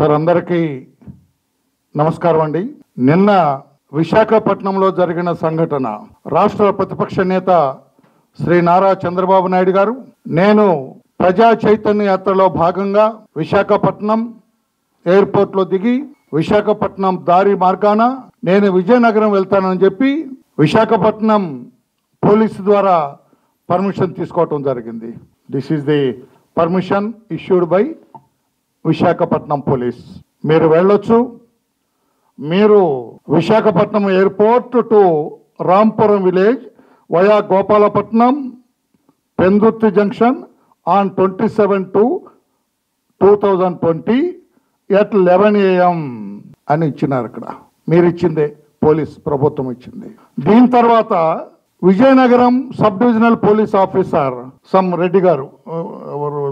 sir అందరికీ నమస్కారం అండి నిన్న విశాఖపట్నంలో జరిగిన సంఘటన రాష్ట్ర ప్రతిపక్ష నేత శ్రీ నారా చంద్రబాబు నాయుడు గారు నేను ప్రజా చైతన్య యాత్రలో భాగంగా విశాఖపట్నం ఎయిర్పోర్ట్లో దిగి విశాఖపట్నం దారి మార్గాన నేను విజయనగరం వెళ్తానని చెప్పి విశాఖపట్నం పోలీసు ద్వారా పర్మిషన్ తీసుకోవటం జరిగింది this is the permission issued by Visakhapatnam police మీరు వెళ్ళొచ్చు మీరు Visakhapatnam airport to Rampuram village via Gopalapatnam Pendurthi junction on twenty seven two two thousand twenty at eleven AM అని ఇచ్చినారు ఇక్కడ మీరు ఇచ్చిందే పోలీస్ ప్రభుత్వం ఇచ్చింది దీని తర్వాత Vizianagaram sub divisional police officer సమ్ రెడ్డి గారు ఎవరు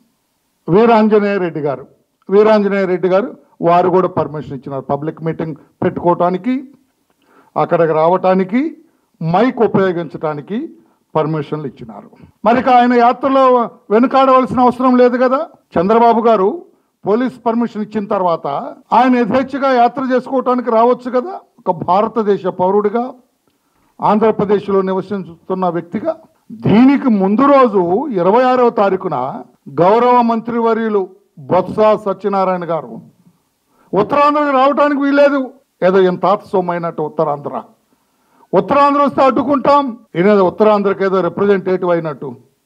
వీరాంజనేయ రెడ్డి గారు వీరాంజనేయ రెడ్డి గారు వారు కూడా పర్మిషన్ ఇచ్చినారు పబ్లిక్ మీటింగ్ పెట్టుకోవటానికి అక్కడికి రావటానికి మైక్ ఉపయోగించడానికి పర్మిషన్లు ఇచ్చినారు మరి ఇక ఆయన యాత్రలో వెనుకాడవలసిన అవసరం లేదు కదా చంద్రబాబు గారు పోలీస్ పర్మిషన్ ఇచ్చిన తర్వాత ఆయన యథేచ్ఛగా యాత్ర చేసుకోవటానికి రావచ్చు కదా ఒక భారతదేశ పౌరుడిగా ఆంధ్రప్రదేశ్లో నివసిస్తున్న వ్యక్తిగా దీనికి ముందు రోజు ఇరవై ఆరవ తారీఖున గౌరవ మంత్రివర్యులు బొత్స సత్యనారాయణ గారు ఉత్తరాంధ్రకి రావడానికి వీల్లేదు ఏదో ఎంత తాత సొమ్మైనట్టు ఉత్తరాంధ్ర ఉత్తరాంధ్ర వస్తే అడ్డుకుంటాం ఈయన ఉత్తరాంధ్రకి ఏదో రిప్రజెంటేటివ్ అయినట్టు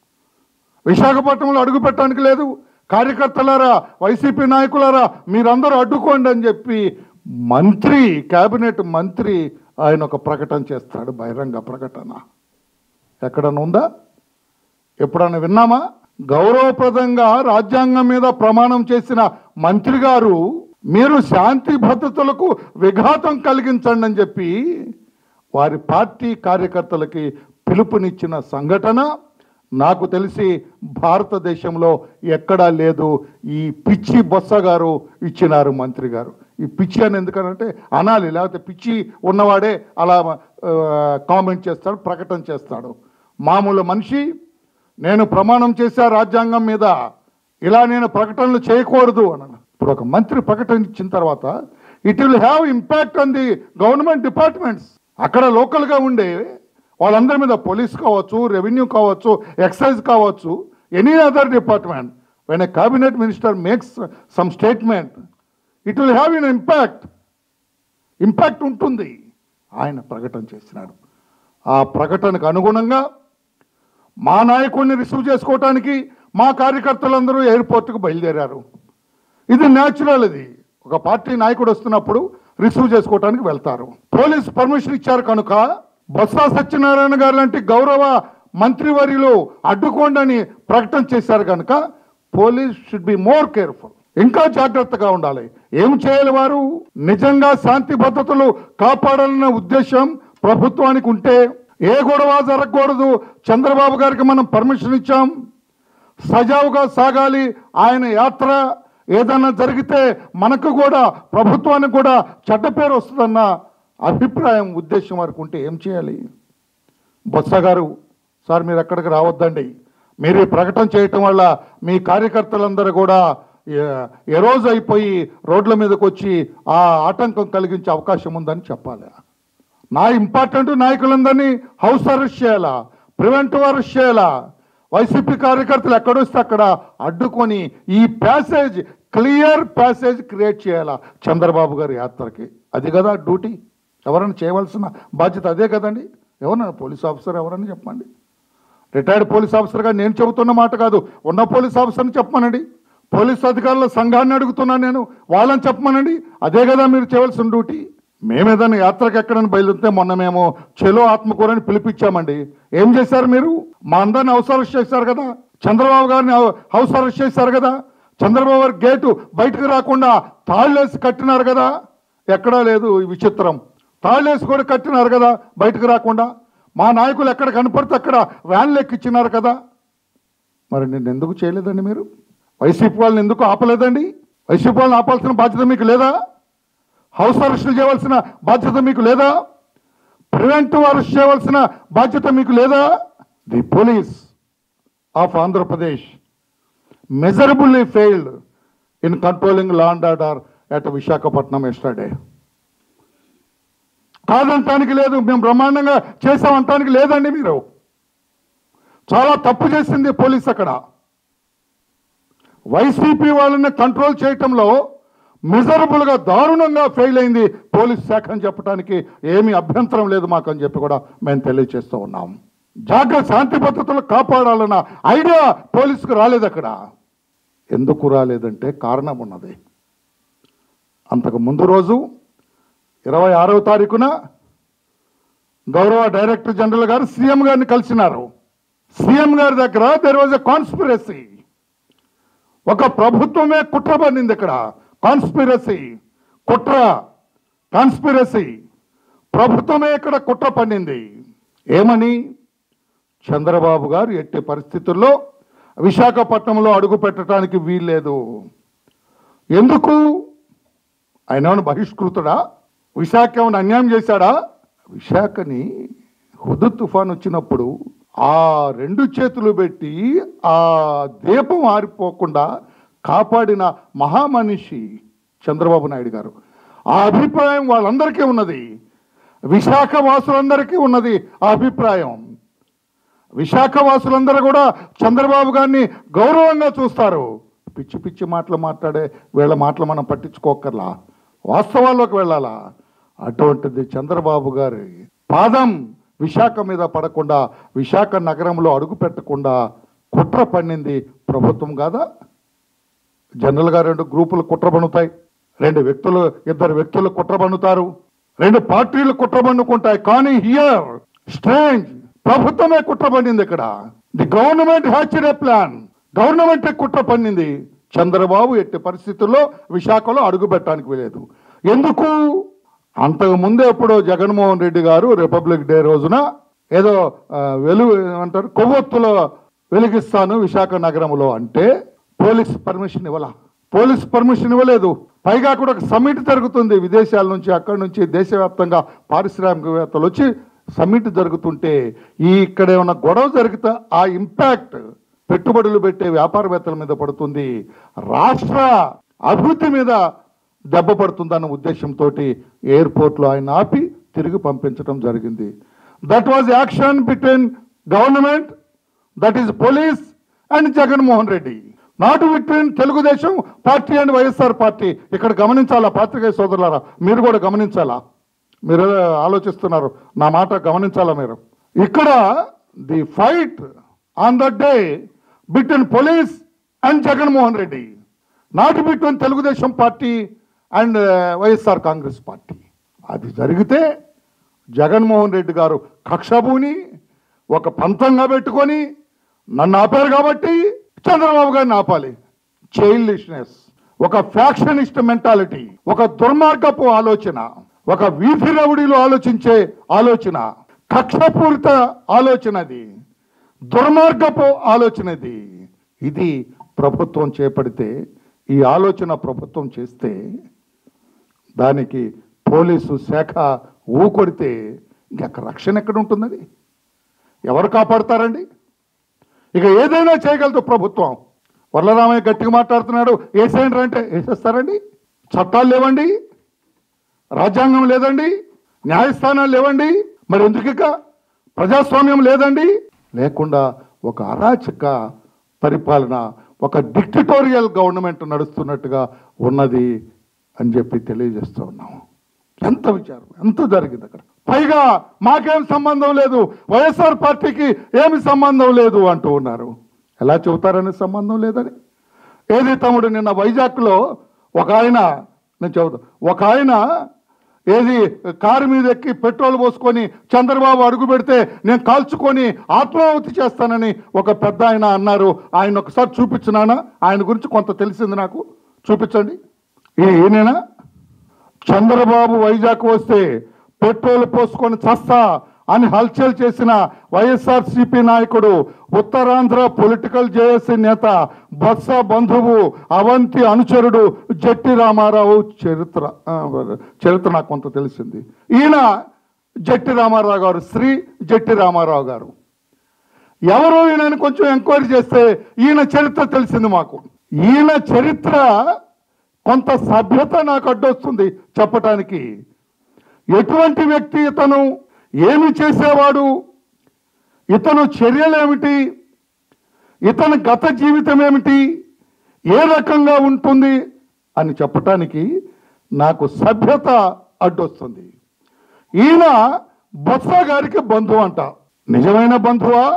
విశాఖపట్నంలో అడుగు పెట్టడానికి లేదు కార్యకర్తలారా వైసీపీ నాయకులారా మీరందరూ అడ్డుకోండి అని చెప్పి మంత్రి కేబినెట్ మంత్రి ఆయన ఒక ప్రకటన చేస్తాడు బహిరంగ ప్రకటన ఎక్కడన్నా ఉందా ఎప్పుడన్నా విన్నామా గౌరవప్రదంగా రాజ్యాంగం మీద ప్రమాణం చేసిన మంత్రి గారు మీరు శాంతి భద్రతలకు విఘాతం కలిగించండి అని చెప్పి వారి పార్టీ కార్యకర్తలకి పిలుపునిచ్చిన సంఘటన నాకు తెలిసి భారతదేశంలో ఎక్కడా లేదు ఈ పిచ్చి బొత్స గారు ఇచ్చినారు మంత్రి గారు ఈ పిచ్చి అని ఎందుకనంటే అనాలి లేకపోతే పిచ్చి ఉన్నవాడే అలా ఆ, కామెంట్ చేస్తాడు ప్రకటన చేస్తాడు మామూలు మనిషి నేను ప్రమాణం చేశా రాజ్యాంగం మీద ఇలా నేను ప్రకటనలు చేయకూడదు అన్నాను ఇప్పుడు ఒక మంత్రి ప్రకటన ఇచ్చిన తర్వాత it will have impact on the government departments అక్కడ లోకల్గా ఉండే వాళ్ళందరి మీద పోలీస్ కావచ్చు రెవెన్యూ కావచ్చు ఎక్సైజ్ కావచ్చు any other department when a cabinet minister makes some statement it will have in impact impact ఉంటుంది ఆయన ప్రకటన చేసినాడు ఆ ప్రకటనకు అనుగుణంగా మా నాయకుడిని రిసీవ్ చేసుకోవటానికి మా కార్యకర్తలందరూ ఎయిర్పోర్ట్కు బయలుదేరారు ఇది న్యాచురల్ ఇది ఒక పార్టీ నాయకుడు వస్తున్నప్పుడు రిసీవ్ చేసుకోవటానికి వెళ్తారు పోలీస్ పర్మిషన్ ఇచ్చారు కనుక బొత్స సత్యనారాయణ గారు లాంటి గౌరవ మంత్రివర్యులు అడ్డుకోండి అని ప్రకటన చేశారు కనుక police should be more careful ఇంకా జాగ్రత్తగా ఉండాలి ఏం చేయాలి వారు నిజంగా శాంతి భద్రతలు కాపాడాలన్న ఉద్దేశం ప్రభుత్వానికి ఉంటే ఏ గొడవ జరగకూడదు చంద్రబాబు గారికి మనం పర్మిషన్ ఇచ్చాం సజావుగా సాగాలి ఆయన యాత్ర ఏదన్నా జరిగితే మనకు కూడా ప్రభుత్వానికి కూడా చెడ్డ పేరు వస్తుందన్న అభిప్రాయం ఉద్దేశం వరకు ఉంటే ఏం చేయాలి బొత్స గారు సార్ మీరు ఎక్కడికి రావద్దండి మీరు ఈ ప్రకటన చేయటం వల్ల మీ కార్యకర్తలందరూ కూడా ఎ- ఎరోజ్ అయిపోయి రోడ్ల మీదకి వచ్చి ఆ ఆటంకం కలిగించే అవకాశం ఉందని చెప్పాలి నా ఇంపార్టెంట్ నాయకులందరినీ హౌస్ అరెస్ట్ చేయాలా ప్రివెంటివ్ అరెస్ట్ చేయాలా వైసీపీ కార్యకర్తలు ఎక్కడొస్తే అక్కడ అడ్డుకొని ఈ ప్యాసేజ్ క్లియర్ ప్యాసేజ్ క్రియేట్ చేయాలా చంద్రబాబు గారి యాత్రకి అది కదా డ్యూటీ ఎవరైనా చేయవలసిన బాధ్యత అదే కదండి ఎవరన్నా పోలీస్ ఆఫీసర్ ఎవరన్నా చెప్పండి రిటైర్డ్ పోలీస్ ఆఫీసర్గా నేను చెబుతున్న మాట కాదు ఉన్న పోలీస్ ఆఫీసర్ని చెప్పమనండి పోలీస్ అధికారుల సంఘాన్ని అడుగుతున్నాను నేను వాళ్ళని చెప్పమనండి అదే కదా మీరు చేయవలసిన డ్యూటీ మేమేదైనా యాత్రకు ఎక్కడని బయలుదేరితే మొన్న మేము చెలో ఆత్మకూరని పిలిపించామండి ఏం చేశారు మీరు మా అందరిని హౌస్ అరెస్ట్ చేశారు కదా చంద్రబాబు గారిని హౌ- హౌస్ అరెస్ట్ చేశారు కదా చంద్రబాబు గారి గేటు బయటకు రాకుండా తాళ్ళేసి కట్టినారు కదా ఎక్కడా లేదు ఈ విచిత్రం తాళ్ళేసి కూడా కట్టినారు కదా బయటకు రాకుండా మా నాయకులు ఎక్కడ కనపడితే అక్కడ వ్యాన్లు ఎక్కిచ్చినారు కదా మరి నేను ఎందుకు చేయలేదండి మీరు వైసీపీ వాళ్ళని ఎందుకు ఆపలేదండి వైసీపీ వాళ్ళని ఆపాల్సిన బాధ్యత మీకు లేదా హౌస్ అరెస్టులు చేయవలసిన బాధ్యత మీకు లేదా ప్రివెంటివ్ అరెస్ట్ చేయవలసిన బాధ్యత మీకు లేదా the police of Andhra Pradesh measurably failed in controlling law and order at Visakhapatnam yesterday కాదంటానికి లేదు మేము బ్రహ్మాండంగా చేసామంటానికి లేదండి మీరు చాలా తప్పు చేసింది పోలీస్ అక్కడ వైసీపీ వాళ్ళని కంట్రోల్ చేయటంలో మిజరబుల్గా దారుణంగా ఫెయిల్ అయింది పోలీస్ శాఖ అని చెప్పడానికి ఏమీ అభ్యంతరం లేదు మాకు అని చెప్పి కూడా మేము తెలియజేస్తూ ఉన్నాం జాగ్రత్త శాంతి భద్రతలు కాపాడాలన్న ఐడియా పోలీసుకు రాలేదు అక్కడ ఎందుకు రాలేదంటే కారణం ఉన్నది అంతకు ముందు రోజు ఇరవై ఆరవ తారీఖున గౌరవ డైరెక్టర్ జనరల్ గారు సీఎం గారిని కలిసినారు సీఎం గారి దగ్గర దెర్ వాజ్ ఎ కాన్స్పిరసీ ఒక ప్రభుత్వమే కుట్ర పడింది ఇక్కడ కాన్స్పిరసీ కుట్ర కాన్స్పిరసీ ప్రభుత్వమే ఇక్కడ కుట్ర పడింది ఏమని చంద్రబాబు గారు ఎట్టి పరిస్థితుల్లో విశాఖపట్నంలో అడుగు పెట్టడానికి వీల్లేదు ఎందుకు ఆయన ఏమైనా బహిష్కృతుడా విశాఖ ఏమైనా అన్యాయం చేశాడా విశాఖని హుదు తుఫాన్ వచ్చినప్పుడు ఆ రెండు చేతులు పెట్టి ఆ దీపం ఆరిపోకుండా కాపాడిన మహామనిషి చంద్రబాబు నాయుడు గారు ఆ అభిప్రాయం వాళ్ళందరికీ ఉన్నది విశాఖ వాసులందరికీ ఉన్నది ఆ అభిప్రాయం విశాఖ వాసులందరూ కూడా చంద్రబాబు గారిని గౌరవంగా చూస్తారు పిచ్చి పిచ్చి మాటలు మాట్లాడే వీళ్ళ మాటలు మనం పట్టించుకోకర్లా వాస్తవాల్లోకి వెళ్ళాలా అటువంటిది చంద్రబాబు గారి పాదం విశాఖ మీద పడకుండా విశాఖ నగరంలో అడుగు పెట్టకుండా కుట్ర పన్నింది ప్రభుత్వం కాదా జనరల్గా రెండు గ్రూపులు కుట్ర పన్నుతాయి రెండు వ్యక్తులు ఇద్దరు వ్యక్తులు కుట్ర పన్నుతారు రెండు పార్టీలు కుట్ర పన్నుకుంటాయి కానీ హియర్ స్ట్రేంజ్ ప్రభుత్వమే కుట్ర పన్నింది ఇక్కడ the government hatched a plan government కుట్ర పన్నింది చంద్రబాబు ఎట్టి పరిస్థితుల్లో విశాఖలో అడుగు పెట్టడానికి వెళ్ళలేదు ఎందుకు అంతకు ముందే ఎప్పుడో జగన్మోహన్ రెడ్డి గారు రిపబ్లిక్ డే రోజున ఏదో ఆ, వెలుగు ఏమంటారు కొవ్వొత్తులో వెలిగిస్తాను విశాఖ నగరంలో అంటే పోలీస్ పర్మిషన్ ఇవ్వాల పోలీస్ పర్మిషన్ ఇవ్వలేదు పైగా కూడా ఒక సమ్మిట్ జరుగుతుంది విదేశాల నుంచి అక్కడి నుంచి దేశవ్యాప్తంగా పారిశ్రామికవేత్తలు వచ్చి సమ్మిట్ జరుగుతుంటే ఈ ఇక్కడ ఏమైనా గొడవ జరిగితే ఆ ఇంపాక్ట్ పెట్టుబడులు పెట్టే వ్యాపారవేత్తల మీద పడుతుంది రాష్ట్ర అభివృద్ధి మీద దెబ్బ పడుతుందన్న ఉద్దేశంతో ఎయిర్పోర్ట్లో ఆయన ఆపి తిరిగి పంపించడం జరిగింది that was action between government that is police and Jaganmohan Reddy not between Telugu Desam party and YSR party ఇక్కడ గమనించాలా పాత్రికేయ సోదరులారా మీరు కూడా గమనించాలా మీరు ఏదో ఆలోచిస్తున్నారు నా మాట గమనించాలా మీరు ఇక్కడ the fight on the day between police and Jaganmohan Reddy not between Telugu Desam party and YSR Congress party అది జరిగితే జగన్మోహన్ రెడ్డి గారు కక్షభూని ఒక పంతంగా పెట్టుకొని నన్ను ఆపారు కాబట్టి చంద్రబాబు గారిని ఆపాలి చైల్డిష్నెస్ ఒక ఫ్యాక్షనిస్ట్ మెంటాలిటీ ఒక దుర్మార్గపు ఆలోచన ఒక వీధి రౌడీలు ఆలోచించే ఆలోచన కక్షపూరిత ఆలోచన అది దుర్మార్గపు ఆలోచన ఇది ఇది ప్రభుత్వం చేపడితే ఈ ఆలోచన ప్రభుత్వం చేస్తే దానికి పోలీసు శాఖ ఊకొడితే ఇంక రక్షణ ఎక్కడ ఉంటుందండి ఎవరు కాపాడుతారండి ఇక ఏదైనా చేయగలదు ప్రభుత్వం వరలరామయ్య గట్టిగా మాట్లాడుతున్నాడు వేసేయండి అంటే వేసేస్తారండి చట్టాలు లేవండి రాజ్యాంగం లేదండి న్యాయస్థానాలు లేవండి మరి ఎందుకు ఇక ప్రజాస్వామ్యం లేదండి లేకుండా ఒక అరాచక పరిపాలన ఒక డిక్టటోరియల్ గవర్నమెంట్ నడుస్తున్నట్టుగా ఉన్నది అని చెప్పి తెలియజేస్తూ ఉన్నాము ఎంత విచారం ఎంత జరిగింది అక్కడ పైగా మాకేం సంబంధం లేదు వైఎస్ఆర్ పార్టీకి ఏమి సంబంధం లేదు అంటూ ఉన్నారు ఎలా చెబుతారని సంబంధం లేదని ఏది తమ్ముడు నిన్న వైజాగ్లో ఒక ఆయన నేను చెబుతా ఒక ఆయన ఏది కారు మీద ఎక్కి పెట్రోల్ పోసుకొని చంద్రబాబు అడుగు పెడితే నేను కాల్చుకొని ఆత్మాహుతి చేస్తానని ఒక పెద్ద ఆయన అన్నారు ఆయన ఒకసారి చూపించినానా ఆయన గురించి కొంత తెలిసింది నాకు చూపించండి ఈ- ఈయనేనా చంద్రబాబు వైజాగ్ వస్తే పెట్రోల్ పోసుకొని చస్తా అని హల్చల్ చేసిన వైఎస్ఆర్ సిపి నాయకుడు ఉత్తరాంధ్ర పొలిటికల్ జేఏసీ నేత బొత్స బంధువు అవంతి అనుచరుడు జట్టి రామారావు చరిత్ర ఆ, చరిత్ర నాకు కొంత తెలిసింది ఈయన జట్టి రామారావు గారు శ్రీ జట్టి రామారావు గారు ఎవరు ఈయనని కొంచెం ఎంక్వైరీ చేస్తే ఈయన చరిత్ర తెలిసింది మాకు ఈయన చరిత్ర కొంత సభ్యత నాకు అడ్డొస్తుంది చెప్పటానికి ఎటువంటి వ్యక్తి ఇతను ఏమి చేసేవాడు ఇతను చర్యలేమిటి ఇతని గత జీవితం ఏమిటి ఏ రకంగా ఉంటుంది అని చెప్పటానికి నాకు సభ్యత అడ్డొస్తుంది ఈయన బొత్స గారికి బంధువు అంట నిజమైన బంధువా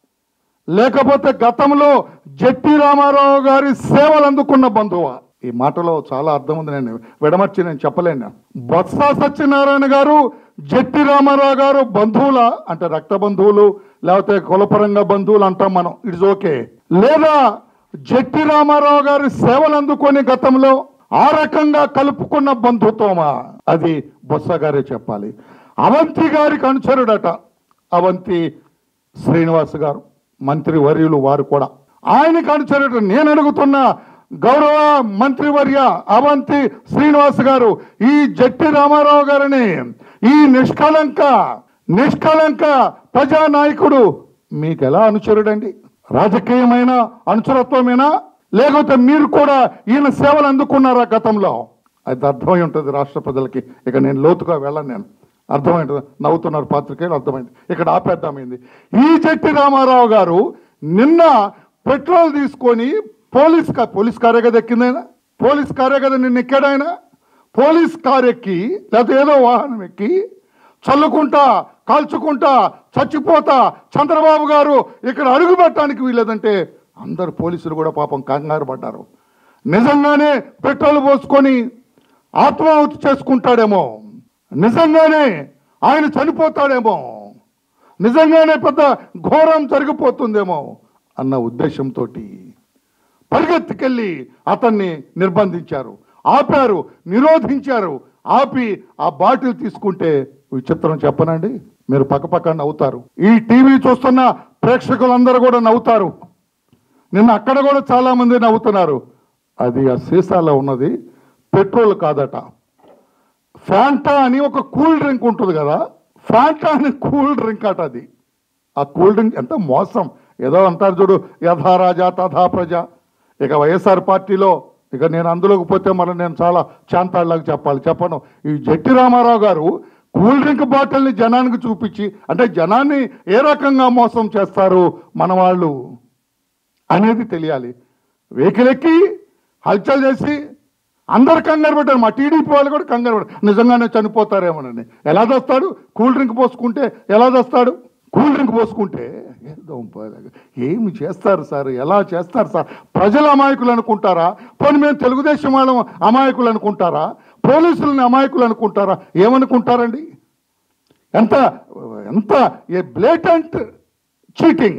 లేకపోతే గతంలో జట్టి రామారావు గారి సేవలు అందుకున్న బంధువా ఈ మాటలో చాలా అర్థం ఉంది నేను విడమర్చి నేను చెప్పలేను బొత్స సత్యనారాయణ గారు జట్టి రామారావు గారు బంధువుల అంటే రక్త బంధువులు లేకపోతే కులపరంగా బంధువులు అంటాం మనం ఇట్స్ ఓకే లేదా జట్టి రామారావు గారి సేవలు అందుకొని గతంలో ఆ రకంగా కలుపుకున్న బంధుత్వమా అది బొత్స గారే చెప్పాలి అవంతి గారికి అనుచరుడట అవంతి శ్రీనివాస్ గారు మంత్రి వర్యులు వారు కూడా ఆయనకు అనుచరుడు నేను అడుగుతున్న గౌరవ మంత్రివర్య అవంతి శ్రీనివాస్ గారు ఈ జట్టి రామారావు గారిని ఈ నిష్కలంక నిష్కలంక ప్రజానాయకుడు మీకు ఎలా అనుచరుడండి రాజకీయమైన అనుచరత్వమేనా లేకపోతే మీరు కూడా ఈయన సేవలు అందుకున్నారా గతంలో అది అర్థమై ఉంటుంది రాష్ట్ర ప్రజలకి ఇక నేను లోతుగా వెళ్ళను నేను అర్థమైంది నవ్వుతున్నారు పాత్రికేయులు అర్థమైంది ఇక్కడ ఆపేద్దామైంది ఈ జట్టి రామారావు గారు నిన్న పెట్రోల్ తీసుకొని పోలీస్ కార్ పోలీస్ కారే కదా ఎక్కిందైనా పోలీస్ కారే కదా నిన్న ఎక్కాడాయన పోలీస్ కార్ ఎక్కి లేకపోతే ఏదో వాహనం ఎక్కి చల్లుకుంటా కాల్చుకుంటా చచ్చిపోతా చంద్రబాబు గారు ఇక్కడ అడుగు పెట్టడానికి వీలేదంటే అందరు పోలీసులు కూడా పాపం కంగారు పడ్డారు నిజంగానే పెట్రోల్ పోసుకొని ఆత్మాహుతి చేసుకుంటాడేమో నిజంగానే ఆయన చనిపోతాడేమో నిజంగానే పెద్ద ఘోరం జరిగిపోతుందేమో అన్న ఉద్దేశంతో పరిగెత్తుకెళ్ళి అతన్ని నిర్బంధించారు ఆపారు నిరోధించారు ఆపి ఆ బాటిల్ తీసుకుంటే విచిత్రం చెప్పనండి మీరు పక్కపక్క నవ్వుతారు ఈ టీవీ చూస్తున్న ప్రేక్షకులందరూ కూడా నవ్వుతారు నిన్న అక్కడ కూడా చాలా మంది నవ్వుతున్నారు అది ఆ సీసాలో ఉన్నది పెట్రోల్ కాదట ఫ్యాంటా అని ఒక కూల్ డ్రింక్ ఉంటుంది కదా ఫ్యాంటా అని కూల్ డ్రింక్ అట అది ఆ కూల్ డ్రింక్ ఎంత మోసం ఏదో అంటారు చూడు యథా రాజా తథా ప్రజ ఇక వైఎస్ఆర్ పార్టీలో ఇక నేను అందులోకి పోతే మరి నేను చాలా చాంతాళ్ళకి చెప్పాలి చెప్పను ఈ జట్టి రామారావు గారు కూల్ డ్రింక్ బాటిల్ని జనానికి చూపించి అంటే జనాన్ని ఏ రకంగా మోసం చేస్తారు మన వాళ్ళు అనేది తెలియాలి వెహికల్ ఎక్కి హల్చల్ చేసి అందరు కంగారు పెట్టారు మా టీడీపీ వాళ్ళు కూడా కంగారు పెట్టారు నిజంగానే చనిపోతారేమోనని ఎలా తెస్తాడు కూల్ డ్రింక్ పోసుకుంటే ఎలా తెస్తాడు కూల్ డ్రింక్ పోసుకుంటే ఏదో ఏమి చేస్తారు సార్ ఎలా చేస్తారు సార్ ప్రజలు అమాయకులు అనుకుంటారా పోనీ మేము తెలుగుదేశం వాళ్ళం అమాయకులు అనుకుంటారా పోలీసులని అమాయకులు అనుకుంటారా ఏమనుకుంటారండి ఎంత ఎంత ఏ బ్లేటెంట్ చీటింగ్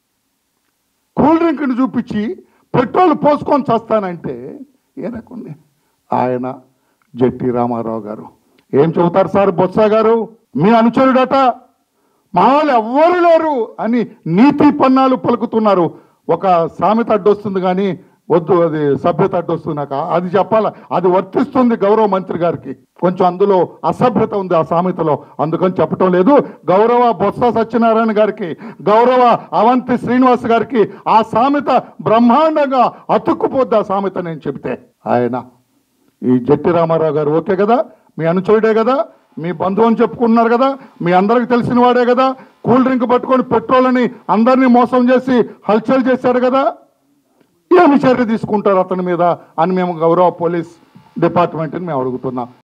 కూల్ డ్రింక్ని చూపించి పెట్రోల్ పోసుకొని చేస్తానంటే ఏ రకం ఆయన జట్టి రామారావు గారు ఏం చెబుతారు సార్ బొత్స గారు మీ అనుచరుడట మా వాళ్ళు ఎవ్వరు లేరు అని నీతి పన్నాలు పలుకుతున్నారు ఒక సామెత అడ్డొస్తుంది కానీ వద్దు అది సభ్యత అడ్డొస్తుంది నాకు అది చెప్పాల అది వర్తిస్తుంది గౌరవ మంత్రి గారికి కొంచెం అందులో అసభ్యత ఉంది ఆ సామెతలో అందుకని చెప్పటం లేదు గౌరవ బొత్స సత్యనారాయణ గారికి గౌరవ అవంతి శ్రీనివాస్ గారికి ఆ సామెత బ్రహ్మాండంగా అతుక్కుపోద్ది ఆ సామెత నేను చెబితే ఆయన ఈ జట్టి రామారావు గారు ఓకే కదా మీ అనుచరుడే కదా మీ బంధువు అని చెప్పుకున్నారు కదా మీ అందరికి తెలిసిన వాడే కదా కూల్ డ్రింక్ పట్టుకొని పెట్రోల్ అని అందరినీ మోసం చేసి హల్చల్ చేశారు కదా ఏమి చర్య తీసుకుంటారు అతని మీద అని మేము గౌరవ పోలీస్ డిపార్ట్మెంట్ని మేము అడుగుతున్నాం